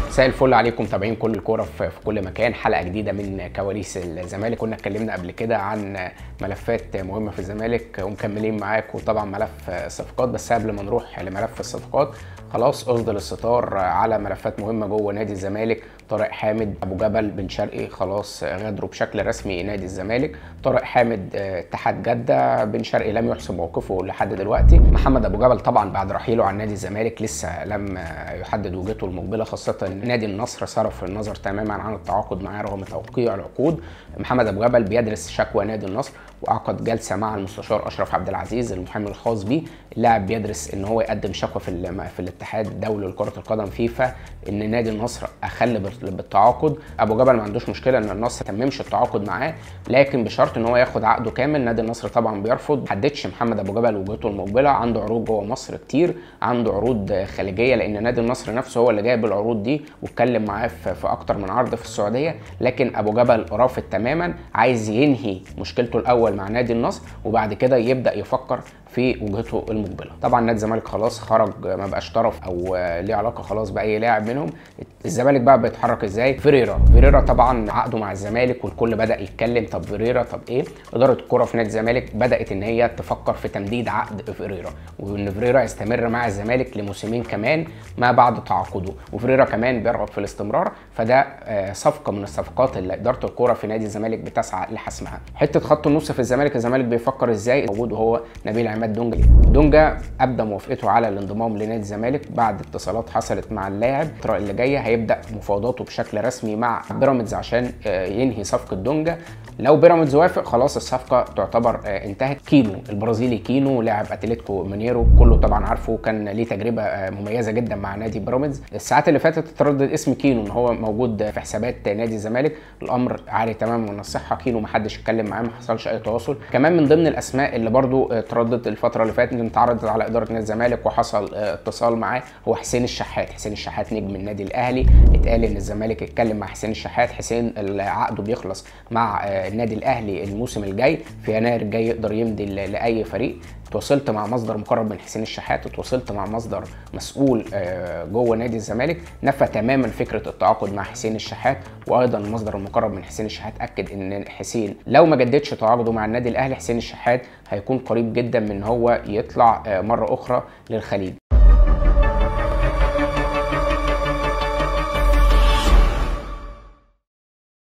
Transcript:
مساء الفل عليكم متابعين كل الكوره في في كل مكان حلقه جديده من كواليس الزمالك كنا اتكلمنا قبل كده عن ملفات مهمه في الزمالك ومكملين معاكم طبعا ملف الصفقات بس قبل ما نروح لملف الصفقات خلاص اصدر الستار على ملفات مهمه جوه نادي الزمالك طارق حامد ابو جبل بن شرقي خلاص غادروا بشكل رسمي نادي الزمالك طارق حامد اتحاد جده بن شرقي لم يحسم موقفه لحد دلوقتي محمد ابو جبل طبعا بعد رحيله عن نادي الزمالك لسه لم يحدد وجهته المقبله خاصه نادي النصر صرف النظر تماما عن التعاقد معاه رغم توقيع العقود محمد ابو جبل بيدرس شكوى نادي النصر وعقد جلسه مع المستشار اشرف عبد العزيز المحامي الخاص بيه اللاعب بيدرس ان هو يقدم شكوى في في الاتحاد الدولي لكره القدم فيفا ان نادي النصر اخل بالتعاقد ابو جبل ما عندوش مشكله ان النصر تممش التعاقد معاه لكن بشرط ان هو ياخد عقده كامل نادي النصر طبعا بيرفض حددش محمد ابو جبل وجهته المقبله عنده عروض جوه مصر كتير عنده عروض خليجيه لان نادي النصر نفسه هو اللي جايب العروض دي واتكلم معاه في, في اكتر من عرض في السعوديه لكن ابو جبل رافض تماما عايز ينهي مشكلته الاول مع نادي النصر وبعد كده يبدا يفكر في وجهته المقبله طبعا نادي الزمالك خلاص خرج ما بقاش طرف او ليه علاقه خلاص باي لاعب منهم الزمالك بقى بيتحرك ازاي فيريرا فيريرا طبعا عقده مع الزمالك والكل بدا يتكلم طب فيريرا طب ايه اداره الكره في نادي الزمالك بدات ان هي تفكر في تمديد عقد فيريرا وان فيريرا يستمر مع الزمالك لموسمين كمان ما بعد تعاقده وفيريرا كمان بيرغب في الاستمرار فده صفقه من الصفقات اللي اداره الكره في نادي الزمالك بتسعى لحسمها حته خط النص في الزمالك الزمالك بيفكر ازاي موجود وهو نبيل عماد دونجا دونجا ابدا موافقته على الانضمام لنادي الزمالك بعد اتصالات حصلت مع اللاعب الفتره اللي جايه هيبدا مفاوضاته بشكل رسمي مع بيراميدز عشان ينهي صفقه دونجا لو بيراميدز وافق خلاص الصفقه تعتبر انتهت كينو البرازيلي كينو لاعب اتلتيكو مينيرو كله طبعا عارفه كان ليه تجربه مميزه جدا مع نادي بيراميدز الساعات اللي فاتت اتردد اسم كينو ان هو موجود في حسابات نادي الزمالك الامر عالي تماما من الصحه كينو ما حدش اتكلم معاه ما حصلش اي تواصل كمان من ضمن الاسماء اللي برضو اترددت الفتره اللي فاتت ان اتعرضت على اداره نادي الزمالك وحصل اتصال معاه هو حسين الشحات حسين الشحات نجم النادي الاهلي اتقال ان الزمالك اتكلم مع حسين الشحات حسين عقده بيخلص مع النادي الاهلي الموسم الجاي في يناير الجاي يقدر يمضي لاي فريق تواصلت مع مصدر مقرب من حسين الشحات وتواصلت مع مصدر مسؤول جوه نادي الزمالك نفى تماما فكره التعاقد مع حسين الشحات وايضا المصدر المقرب من حسين الشحات اكد ان حسين لو ما جددش تعاقده مع النادي الاهلي حسين الشحات هيكون قريب جدا من هو يطلع مره اخرى للخليج